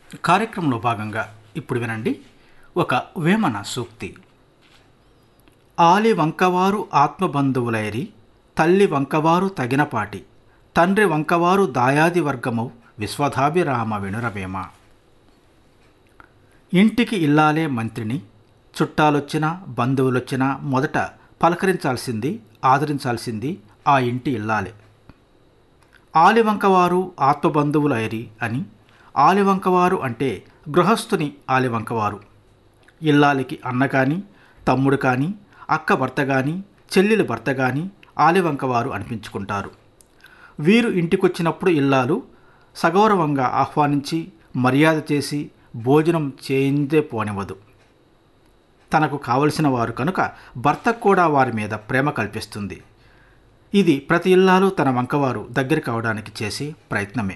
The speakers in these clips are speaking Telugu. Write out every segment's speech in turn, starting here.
కార్యక్రమంలో భాగంగా ఇప్పుడు వినండి ఒక వేమన సూక్తి ఆలి వంకవారు ఆత్మబంధువులైరి తల్లి వంకవారు తగినపాటి తండ్రి వంకవారు దాయాది వర్గము విశ్వధాభిరామ వినురవేమ ఇంటికి ఇల్లాలే మంత్రిని చుట్టాలొచ్చినా బంధువులొచ్చినా మొదట పలకరించాల్సింది ఆదరించాల్సింది ఆ ఇంటి ఇల్లాలే ఆలివంకవారు ఆత్మబంధువులు ఐరి అని ఆలివంకవారు అంటే గృహస్థుని ఆలివంకవారు ఇల్లాలికి అన్న కానీ తమ్ముడు కానీ అక్క భర్త కానీ చెల్లెలి భర్త కానీ ఆలివంకవారు అనిపించుకుంటారు వీరు ఇంటికొచ్చినప్పుడు ఇల్లాలు సగౌరవంగా ఆహ్వానించి మర్యాద చేసి భోజనం చేయిందే పోనివ్వదు తనకు కావలసిన వారు కనుక భర్తకు కూడా వారి మీద ప్రేమ కల్పిస్తుంది ఇది ప్రతి ఇల్లాలు తన వంకవారు దగ్గర కావడానికి చేసే ప్రయత్నమే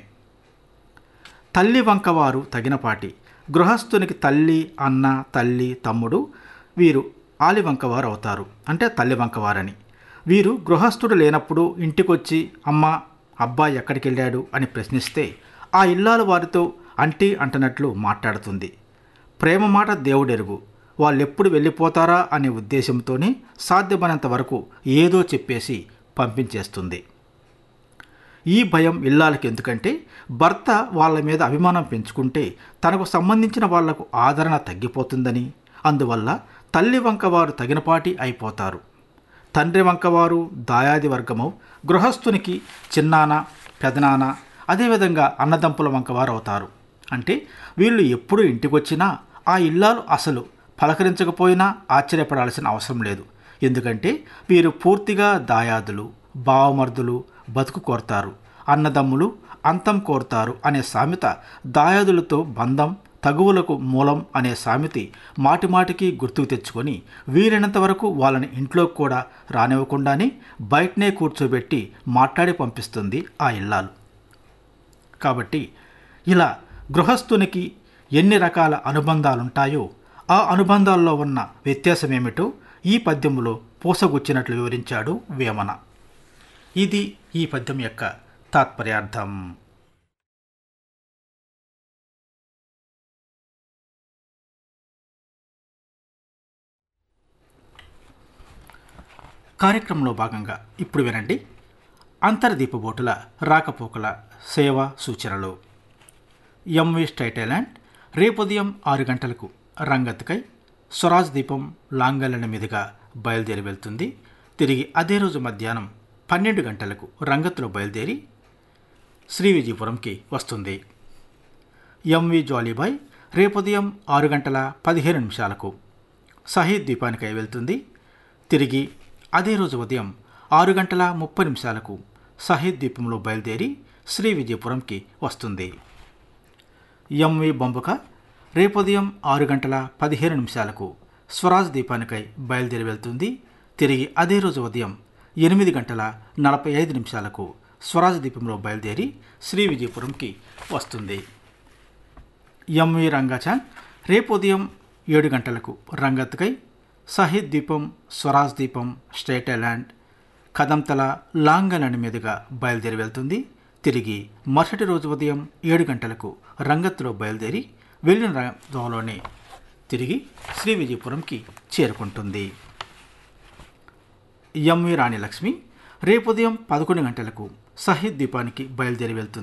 తల్లి వంకవారు తగినపాటి గృహస్థునికి తల్లి అన్న తల్లి తమ్ముడు వీరు ఆలి వంకవారు అవుతారు అంటే తల్లి వంకవారని వీరు గృహస్థుడు లేనప్పుడు ఇంటికొచ్చి అమ్మ అబ్బాయి ఎక్కడికి వెళ్ళాడు అని ప్రశ్నిస్తే ఆ ఇల్లాలు వారితో అంటి అంటనట్లు మాట్లాడుతుంది ప్రేమ మాట దేవుడెరుగు వాళ్ళెప్పుడు వెళ్ళిపోతారా అనే ఉద్దేశంతోనే సాధ్యమైనంత వరకు ఏదో చెప్పేసి పంపించేస్తుంది ఈ భయం ఇల్లాలకి ఎందుకంటే భర్త వాళ్ళ మీద అభిమానం పెంచుకుంటే తనకు సంబంధించిన వాళ్లకు ఆదరణ తగ్గిపోతుందని అందువల్ల తల్లి వంకవారు తగినపాటి అయిపోతారు తండ్రి వంకవారు దాయాది వర్గము గృహస్థునికి చిన్నాన పెదనాన్న అదేవిధంగా అన్నదంపుల వంకవారు అవుతారు అంటే వీళ్ళు ఎప్పుడు ఇంటికొచ్చినా ఆ ఇల్లాలు అసలు పలకరించకపోయినా ఆశ్చర్యపడాల్సిన అవసరం లేదు ఎందుకంటే వీరు పూర్తిగా దాయాదులు బావమర్దులు బతుకు కోరతారు అన్నదమ్ములు అంతం కోరుతారు అనే సామెత దాయాదులతో బంధం తగువులకు మూలం అనే సామెతి మాటిమాటికి గుర్తుకు తెచ్చుకొని వీలైనంత వరకు వాళ్ళని ఇంట్లో కూడా రానివ్వకుండానే బయటనే కూర్చోబెట్టి మాట్లాడి పంపిస్తుంది ఆ ఇల్లాలు కాబట్టి ఇలా గృహస్థునికి ఎన్ని రకాల అనుబంధాలుంటాయో ఆ అనుబంధాల్లో ఉన్న వ్యత్యాసమేమిటో ఈ పద్యములో పూసగుచ్చినట్లు వివరించాడు వేమన ఇది ఈ పద్యం యొక్క తాత్పర్యార్థం కార్యక్రమంలో భాగంగా ఇప్పుడు వినండి అంతర్దీపబోటుల రాకపోకల సేవ సూచనలు ఎంవి స్టైటైలాండ్ రేపు ఉదయం ఆరు గంటలకు రంగత్కై స్వరాజ్ దీపం లాంగలన మీదుగా బయలుదేరి వెళ్తుంది తిరిగి అదే రోజు మధ్యాహ్నం పన్నెండు గంటలకు రంగత్లో బయలుదేరి శ్రీ విజయపురంకి వస్తుంది ఎంవి జాలీబాయ్ రేపు ఉదయం ఆరు గంటల పదిహేను నిమిషాలకు షహీద్ ద్వీపానికై వెళ్తుంది తిరిగి అదే రోజు ఉదయం ఆరు గంటల ముప్పై నిమిషాలకు షహీద్ ద్వీపంలో బయలుదేరి శ్రీ విజయపురంకి వస్తుంది ఎంవి బొంబక రేపు ఉదయం ఆరు గంటల పదిహేను నిమిషాలకు స్వరాజ్ దీపానికై బయలుదేరి వెళ్తుంది తిరిగి అదే రోజు ఉదయం ఎనిమిది గంటల నలభై ఐదు నిమిషాలకు స్వరాజ్ దీపంలో బయలుదేరి శ్రీ విజయపురంకి వస్తుంది ఎంవి రంగాచాంద్ రేపు ఉదయం ఏడు గంటలకు రంగత్కై షహీద్ దీపం స్వరాజ్ దీపం స్టేట్ ఐలాండ్ కదంతల లాంగలని మీదుగా బయలుదేరి వెళ్తుంది తిరిగి మరుసటి రోజు ఉదయం ఏడు గంటలకు రంగత్లో బయలుదేరి వెళ్ళిన దోలోనే తిరిగి శ్రీ విజయపురంకి చేరుకుంటుంది ఎంవి రాణి లక్ష్మి రేపు ఉదయం పదకొండు గంటలకు షహీద్ దీపానికి బయలుదేరి వెళ్తుంది